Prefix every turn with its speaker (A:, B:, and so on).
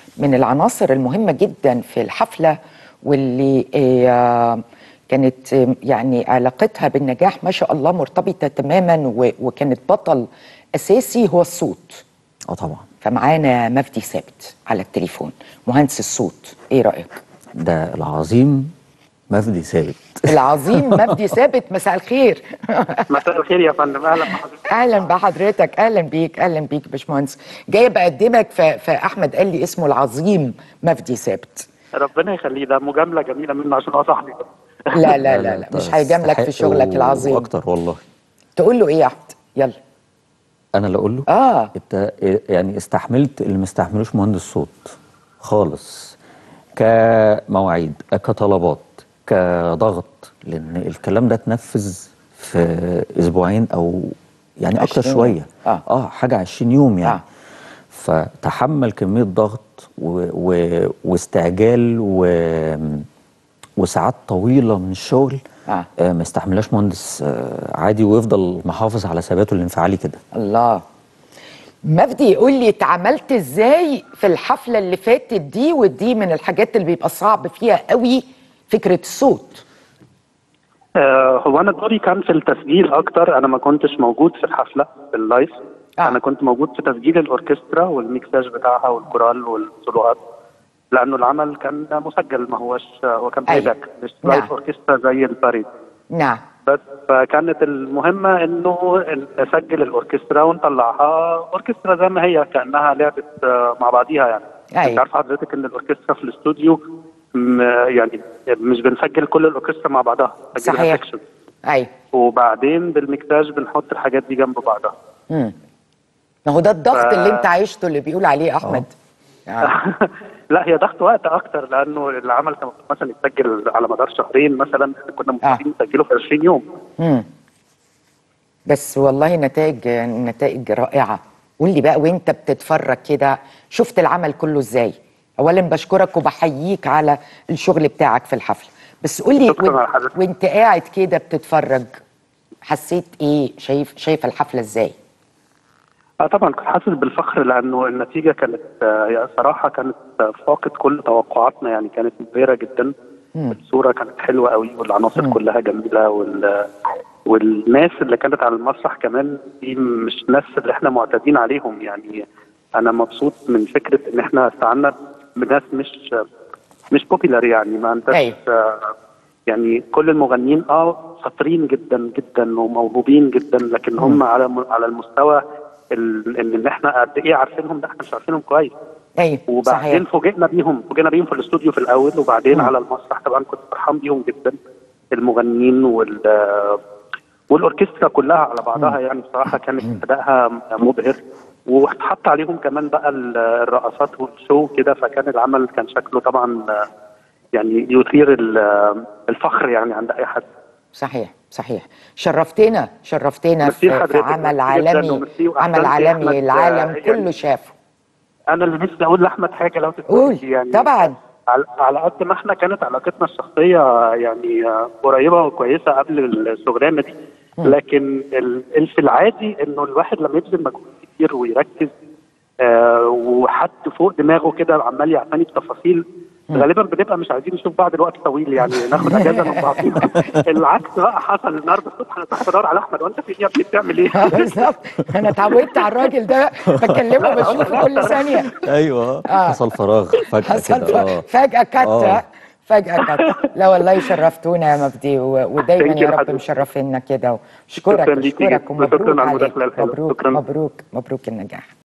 A: من العناصر المهمة جدا في الحفلة واللي آه، كانت آه، يعني علاقتها بالنجاح ما شاء الله مرتبطة تماما و- وكانت بطل أساسي هو الصوت
B: اه طبعا
A: فمعانا مفدي ثابت على التليفون مهندس الصوت ايه رأيك؟
B: ده العظيم مفدي ثابت
A: العظيم مفدي ثابت مساء الخير
C: مساء الخير يا فندم اهلا بحضرتك
A: اهلا بحضرتك اهلا بيك اهلا بيك يا باشمهندس جاي بقدمك ف... فاحمد قال لي اسمه العظيم مفدي ثابت
C: ربنا يخليه ده مجامله جميله منه عشان هو صاحبي
A: لا لا لا لا مش هيجاملك في شغلك العظيم
B: اكتر والله
A: تقول له ايه يا احمد يلا
B: انا اللي اقول له
A: اه
B: انت يعني استحملت اللي ما استحملوش مهندس صوت خالص كمواعيد كطلبات كضغط لان الكلام ده اتنفذ في اسبوعين او يعني اكتر
A: 20
B: شويه
A: يوم. آه.
B: اه حاجه 20 يوم يعني
A: آه.
B: آه. فتحمل كميه ضغط و... و... واستعجال و... وساعات طويله من الشغل
A: آه.
B: آه ما يستحملهاش مهندس آه عادي ويفضل محافظ على ثباته الانفعالي كده
A: الله مفدي يقول لي اتعاملت ازاي في الحفله اللي فاتت دي ودي من الحاجات اللي بيبقى صعب فيها قوي فكره الصوت
C: آه هو انا دوري كان في التسجيل اكتر انا ما كنتش موجود في الحفله في اللايف
A: آه.
C: آه. انا كنت موجود في تسجيل الاوركسترا والميكساج بتاعها والكورال والسولوهات لانه العمل كان مسجل ما هوش هو كان
A: أيوة.
C: بلاي باك مش
A: نعم.
C: لايف اوركسترا زي الباريد
A: نعم
C: بس فكانت المهمة انه نسجل الاوركسترا ونطلعها اوركسترا زي ما هي كانها لعبت آه، مع بعضيها يعني
A: أيوة.
C: انت عارف حضرتك ان الاوركسترا في الاستوديو م- يعني مش بنسجل كل الاوركسترا مع بعضها بنسجلها
A: صحيح
C: section.
A: ايوه
C: وبعدين بالمكتاج بنحط الحاجات دي جنب بعضها
A: امم ما هو ده الضغط
C: ف-
A: اللي انت عشته اللي بيقول عليه احمد آه.
C: لا هي ضغط وقت اكتر لانه العمل كان المفروض مثلا يتسجل على مدار شهرين مثلا إحنا كنا متفقين نسجله في 20 يوم
A: مم. بس والله نتائج نتائج رائعه قول لي بقى وانت بتتفرج كده شفت العمل كله ازاي اولا بشكرك وبحييك على الشغل بتاعك في الحفله بس قول لي
C: شكراً
A: وانت,
C: على حضرتك.
A: وانت قاعد كده بتتفرج حسيت ايه شايف شايف الحفله ازاي
C: اه طبعا كنت حاسس بالفخر لانه النتيجه كانت آه، هي صراحه كانت آه، فاقت كل توقعاتنا يعني كانت مبهره جدا الصوره كانت حلوه قوي والعناصر كلها جميله وال والناس اللي كانت على المسرح كمان دي مش ناس اللي احنا معتادين عليهم يعني انا مبسوط من فكره ان احنا استعنا بناس مش مش بوبيلر يعني ما عندهاش
A: أيوة.
C: آه، يعني كل المغنيين اه شاطرين جدا جدا وموهوبين جدا لكن هم على م- على المستوى ال- ان ان احنا قد ايه عارفينهم ده احنا مش عارفينهم كويس
A: ايوه
C: وبعدين
A: صحيح
C: فوجئنا بيهم فوجئنا بيهم في الاستوديو في الاول وبعدين على المسرح طبعا كنت فرحان بيهم جدا المغنيين وال والاوركسترا كلها على بعضها يعني بصراحه كانت ادائها مبهر واتحط عليهم كمان بقى ال- الرقصات والشو كده فكان العمل كان شكله طبعا يعني يثير ال- الفخر يعني عند اي حد
A: صحيح صحيح شرفتنا شرفتنا
C: ميرسي
A: في, في
C: حضرتك،
A: عمل
C: ميرسي جداً
A: عالمي
C: وميرسي
A: عمل
C: وأحسنتي يا
A: عالمي
C: أحمد،
A: العالم
C: آه،
A: كله
C: يعني
A: شافه
C: انا اللي نفسي اقول لاحمد حاجه لو تسمح
A: قول
C: لي يعني
A: طبعا
C: على على قد ما احنا كانت علاقتنا الشخصيه يعني آه، قريبه وكويسه قبل الشغلانه دي لكن ال- ال- في العادي انه الواحد لما يبذل مجهود كتير ويركز آه وحد فوق دماغه كده عمال يعتني بتفاصيل غالبا بنبقى مش عايزين نشوف بعض الوقت طويل يعني ناخد اجازه من بعضينا العكس بقى حصل النهارده الصبح انا صاحي بدور على احمد وانت فين يا ابني بتعمل ايه؟
A: بالظبط انا اتعودت على الراجل ده بكلمه بشوفه كل ثانيه
B: ايوه
A: آه.
B: حصل فراغ فجاه
A: حصل
B: كده اه
A: فجأة كت
B: آه.
A: فجأة كت لا والله شرفتونا يا مفدي و- ودايما
C: Thank you
A: يا رب
C: حضرتك.
A: مشرفينا كده
C: شكراً
A: واشكرك
C: ليكي
A: اشكرك
C: جداً.
A: ومبروك
C: شكراً على
A: عليك
C: المداخلة الحلوة.
A: مبروك
C: شكراً.
A: مبروك مبروك النجاح